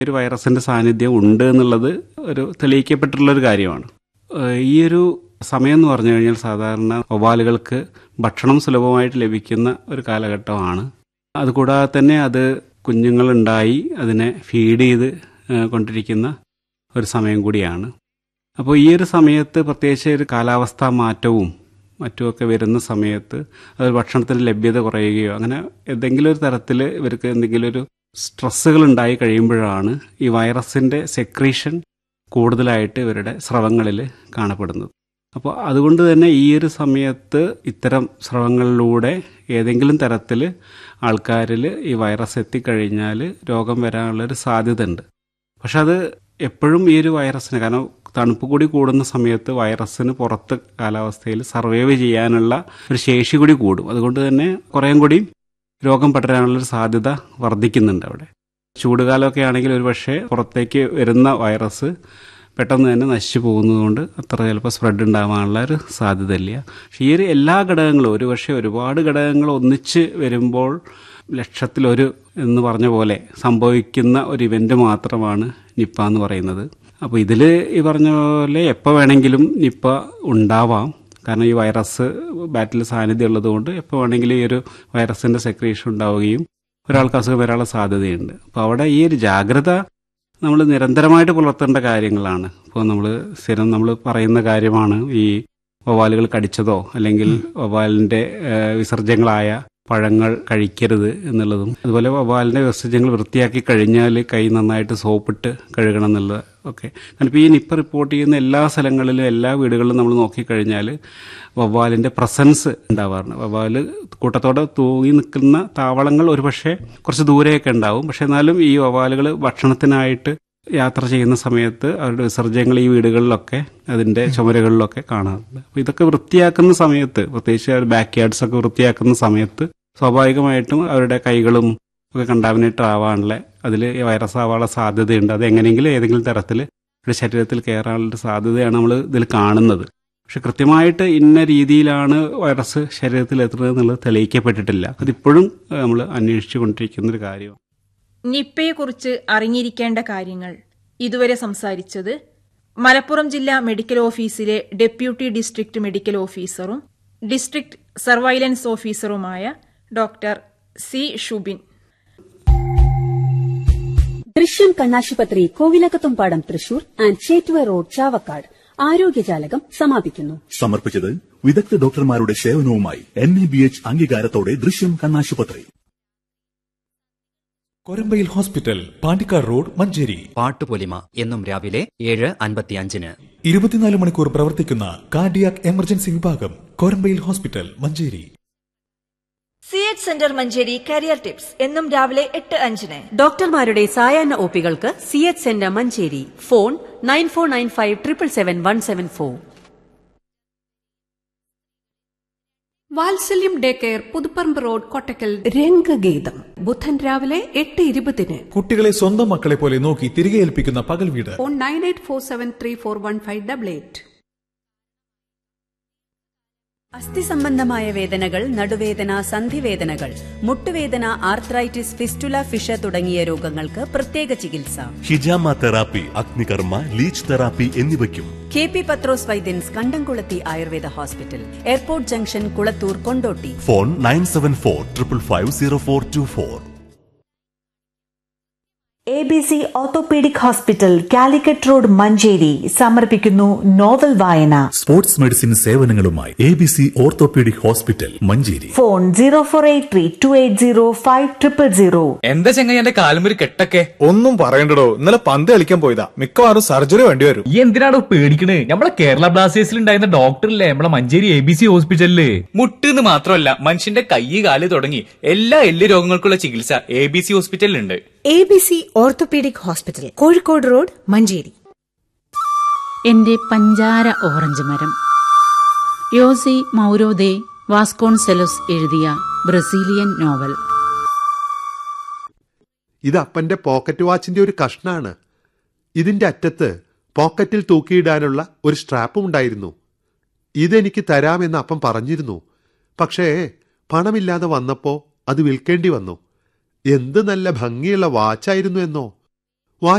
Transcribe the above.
ഒരു വൈറസിന്റെ സാന്നിധ്യം ഉണ്ട് എന്നുള്ളത് ഒരു തെളിയിക്കപ്പെട്ടിട്ടുള്ള ഒരു കാര്യമാണ് ഏഹ് ഈ ഒരു സമയം എന്ന് പറഞ്ഞു കഴിഞ്ഞാൽ സാധാരണ വവ്വാലുകൾക്ക് ഭക്ഷണം സുലഭമായിട്ട് ലഭിക്കുന്ന ഒരു കാലഘട്ടമാണ് അതുകൂടാതെ തന്നെ അത് കുഞ്ഞുങ്ങളുണ്ടായി അതിനെ ഫീഡ് ചെയ്ത് ഏഹ് കൊണ്ടിരിക്കുന്ന ഒരു സമയം കൂടിയാണ് അപ്പോൾ ഈ ഒരു സമയത്ത് പ്രത്യേകിച്ച് ഒരു കാലാവസ്ഥാ മാറ്റവും മറ്റുമൊക്കെ വരുന്ന സമയത്ത് അത് ഭക്ഷണത്തിന് ലഭ്യത കുറയുകയോ അങ്ങനെ എന്തെങ്കിലും ഒരു തരത്തിൽ ഇവർക്ക് എന്തെങ്കിലും ഒരു സ്ട്രെസ്സുകൾ ഉണ്ടായി കഴിയുമ്പോഴാണ് ഈ വൈറസിൻ്റെ സെക്രീഷൻ കൂടുതലായിട്ട് ഇവരുടെ സ്രവങ്ങളിൽ കാണപ്പെടുന്നത് അപ്പോൾ അതുകൊണ്ട് തന്നെ ഈ ഒരു സമയത്ത് ഇത്തരം സ്രവങ്ങളിലൂടെ ഏതെങ്കിലും തരത്തിൽ ആൾക്കാരിൽ ഈ വൈറസ് എത്തിക്കഴിഞ്ഞാൽ രോഗം വരാനുള്ളൊരു സാധ്യത ഉണ്ട് പക്ഷെ അത് എപ്പോഴും ഈ ഒരു വൈറസിന് കാരണം തണുപ്പ് കൂടി കൂടുന്ന സമയത്ത് വൈറസിന് പുറത്ത് കാലാവസ്ഥയിൽ സർവൈവ് ചെയ്യാനുള്ള ഒരു ശേഷി കൂടി കൂടും അതുകൊണ്ട് തന്നെ കുറേയും കൂടി രോഗം പടരാനുള്ളൊരു സാധ്യത വർദ്ധിക്കുന്നുണ്ട് അവിടെ ചൂടുകാലമൊക്കെ ആണെങ്കിൽ ഒരു പക്ഷേ പുറത്തേക്ക് വരുന്ന വൈറസ് പെട്ടെന്ന് തന്നെ നശിച്ചു പോകുന്നതുകൊണ്ട് അത്ര ചിലപ്പോൾ സ്പ്രെഡ് ഉണ്ടാവാനുള്ള ഒരു സാധ്യതയില്ല പക്ഷേ ഈ ഒരു എല്ലാ ഘടകങ്ങളും ഒരു പക്ഷേ ഒരുപാട് ഘടകങ്ങൾ ഒന്നിച്ച് വരുമ്പോൾ ലക്ഷത്തിലൊരു എന്ന് പറഞ്ഞ പോലെ സംഭവിക്കുന്ന ഒരു ഇവൻ്റ് മാത്രമാണ് നിപ്പ എന്ന് പറയുന്നത് അപ്പോൾ ഇതിൽ ഈ പറഞ്ഞ പോലെ എപ്പോൾ വേണമെങ്കിലും നിപ്പ ഉണ്ടാവാം കാരണം ഈ വൈറസ് ബാറ്റിൽ സാന്നിധ്യം ഉള്ളതുകൊണ്ട് എപ്പോൾ വേണമെങ്കിലും ഈ ഒരു വൈറസിൻ്റെ സെക്രീഷൻ ഉണ്ടാവുകയും ഒരാൾക്ക് അസുഖം വരാനുള്ള സാധ്യതയുണ്ട് അപ്പോൾ അവിടെ ഈ ഒരു ജാഗ്രത നമ്മൾ നിരന്തരമായിട്ട് പുലർത്തേണ്ട കാര്യങ്ങളാണ് ഇപ്പോൾ നമ്മൾ സ്ഥിരം നമ്മൾ പറയുന്ന കാര്യമാണ് ഈ വവ്വാലുകൾ കടിച്ചതോ അല്ലെങ്കിൽ വവ്വാലിൻ്റെ ഏഹ്, വിസർജ്യങ്ങളായ പഴങ്ങൾ കഴിക്കരുത് എന്നുള്ളതും അതുപോലെ വവ്വാലിൻ്റെ വിസർജ്യങ്ങൾ വൃത്തിയാക്കി കഴിഞ്ഞാൽ കൈ നന്നായിട്ട് സോപ്പിട്ട് കഴുകണം എന്നുള്ളത് ഒക്കെ കാരണം ഇപ്പോൾ ഈ നിപ്പ റിപ്പോർട്ട് ചെയ്യുന്ന എല്ലാ സ്ഥലങ്ങളിലും എല്ലാ വീടുകളിലും നമ്മൾ നോക്കിക്കഴിഞ്ഞാൽ വവ്വാലിൻ്റെ പ്രസൻസ് ഉണ്ടാവാറുണ്ട് വവ്വാല് കൂട്ടത്തോടെ തൂങ്ങി നിൽക്കുന്ന താവളങ്ങൾ ഒരുപക്ഷെ കുറച്ച് ദൂരെയൊക്കെ ഉണ്ടാവും പക്ഷെ എന്നാലും ഈ വവ്വാലുകൾ ഭക്ഷണത്തിനായിട്ട് യാത്ര ചെയ്യുന്ന സമയത്ത് അവരുടെ വിസർജ്യങ്ങൾ ഈ വീടുകളിലൊക്കെ അതിൻ്റെ ചുമരുകളിലൊക്കെ കാണാറുണ്ട് അപ്പോൾ ഇതൊക്കെ വൃത്തിയാക്കുന്ന സമയത്ത് പ്രത്യേകിച്ച് ബാക്ക് യാർഡ്സ് ഒക്കെ വൃത്തിയാക്കുന്ന സമയത്ത് സ്വാഭാവികമായിട്ടും അവരുടെ കൈകളും ഒക്കെ കണ്ടാമിനേറ്റ് ആവാനുള്ള അതിൽ വൈറസ് ആവാനുള്ള സാധ്യതയുണ്ട് അത് എങ്ങനെയെങ്കിലും ഏതെങ്കിലും തരത്തിൽ ഒരു ശരീരത്തിൽ കയറാനുള്ള സാധ്യതയാണ് നമ്മൾ ഇതിൽ കാണുന്നത് പക്ഷെ കൃത്യമായിട്ട് ഇന്ന രീതിയിലാണ് വൈറസ് ശരീരത്തിൽ എത്തുന്നത് എന്നുള്ളത് തെളിയിക്കപ്പെട്ടിട്ടില്ല അതിപ്പോഴും നമ്മൾ അന്വേഷിച്ചു കൊണ്ടിരിക്കുന്ന ഒരു കാര്യമാണ് നിപ്പയെക്കുറിച്ച് അറിഞ്ഞിരിക്കേണ്ട കാര്യങ്ങൾ ഇതുവരെ സംസാരിച്ചത് മലപ്പുറം ജില്ലാ മെഡിക്കൽ ഓഫീസിലെ ഡെപ്യൂട്ടി ഡിസ്ട്രിക്ട് മെഡിക്കൽ ഓഫീസറും ഡിസ്ട്രിക്ട് സർവൈലൻസ് ഓഫീസറുമായ ഡോക്ടർ സി ഷുബിൻ ദൃശ്യം കണ്ണാശുപത്രി കോവിലകത്തുംപാടം തൃശൂർ ആൻഡ് ചേറ്റുവ റോഡ് ചാവക്കാട് ആരോഗ്യജാലകം സമാപിക്കുന്നു സമർപ്പിച്ചത് വിദഗ്ധ ഡോക്ടർമാരുടെ സേവനവുമായി എൻ ഇ ബി എച്ച് അംഗീകാരത്തോടെ ദൃശ്യം കണ്ണാശുപത്രി കൊരമ്പയിൽ ഹോസ്പിറ്റൽ പാണ്ടിക്കാട് റോഡ് മഞ്ചേരി പാട്ടുപൊലിമ എന്നും രാവിലെ ഏഴ് അൻപത്തിയഞ്ചിന് ഇരുപത്തിനാല് മണിക്കൂർ പ്രവർത്തിക്കുന്ന കാർഡിയാക് എമർജൻസി വിഭാഗം Korambayil hospital Manjeri C H centre Manjeri career tips എന്നും രാവിലെ എട്ട് അഞ്ചിന് ഡോക്ടർമാരുടെ സായാഹ്ന ഒപികൾക്ക് C H centre Manjeri phone nine four nine five triple seven one seven four Vatsalyam day care Puthuparamba road Kottakkal രംഗഗീതം ബുധൻ രാവിലെ എട്ട് ഇരുപതിന് കുട്ടികളെ സ്വന്തം മക്കളെ പോലെ നോക്കി തിരികെ ഏൽപ്പിക്കുന്ന പകൽ വീട് phone nine eight four seven three four one five double eight അസ്ഥി സംബന്ധമായ വേദനകൾ നടുവേദന സന്ധിവേദനകൾ മുട്ടുവേദന ആർത്രൈറ്റിസ് ഫിസ്റ്റുല ഫിഷ തുടങ്ങിയ രോഗങ്ങൾക്ക് പ്രത്യേക ചികിത്സ ഹിജാമ തെറാപ്പി അഗ്നികർമ്മ ലീച്ച് തെറാപ്പി എന്നിവയ്ക്കും കെ പി പത്രോസ് വൈദ്യൻസ് കണ്ടംകുളത്തി Ayurveda hospital airport junction Kulathur Kondotty phone nine seven four triple five zero four two four A B C orthopaedic hospital Calicut road Manjeri സമർപ്പിക്കുന്നു നോവൽ വായന സ്പോർട്സ് മെഡിസിൻ സേവനങ്ങളുമായി A B C orthopaedic hospital Manjeri phone zero four eight three two eight zero five triple zero എന്താ ചെങ്ങ എന്റെ കാലുമൊരു കെട്ടൊക്കെ ഒന്നും പറയണ്ടടോ ഇന്നലെ പന്ത് കളിക്കാൻ പോയതാ മിക്കവാറും സർജറി വേണ്ടി വരും ഈ എന്തിനാടോ പേടിക്കണേ നമ്മളെ കേരള ബ്ലാസ്റ്റേഴ്സിൽ ഉണ്ടായിരുന്ന ഡോക്ടറില്ലേ നമ്മളെ മഞ്ചേരി എ ബി സി ഹോസ്പിറ്റലില് മുട്ടെന്ന് മാത്രമല്ല മനുഷ്യന്റെ കൈ കാല് തുടങ്ങി എല്ലാ എല്ല് രോഗങ്ങൾക്കുള്ള ചികിത്സ എ ബി സി ഹോസ്പിറ്റലിലുണ്ട് A B C orthopaedic hospital Kozhikode road Manjeri എന്റെ പഞ്ചാര ഓറഞ്ച് മരം യോസി മൗരോദെ വാസ്കോൺസെലോസ് എഴുതിയ ബ്രസീലിയൻ നോവൽ ഇത് അപ്പന്റെ പോക്കറ്റ് വാച്ചിന്റെ ഒരു കഷ്ണാണ് ഇതിന്റെ അറ്റത്ത് പോക്കറ്റിൽ തൂക്കിയിടാനുള്ള ഒരു സ്ട്രാപ്പും ഉണ്ടായിരുന്നു ഇതെനിക്ക് തരാമെന്ന് അപ്പം പറഞ്ഞിരുന്നു പക്ഷേ പണമില്ലാതെ വന്നപ്പോ അത് വിൽക്കേണ്ടി വന്നു എന്ത് നല്ല ഭംഗിയുള്ള വാച്ചായിരുന്നു എന്നോ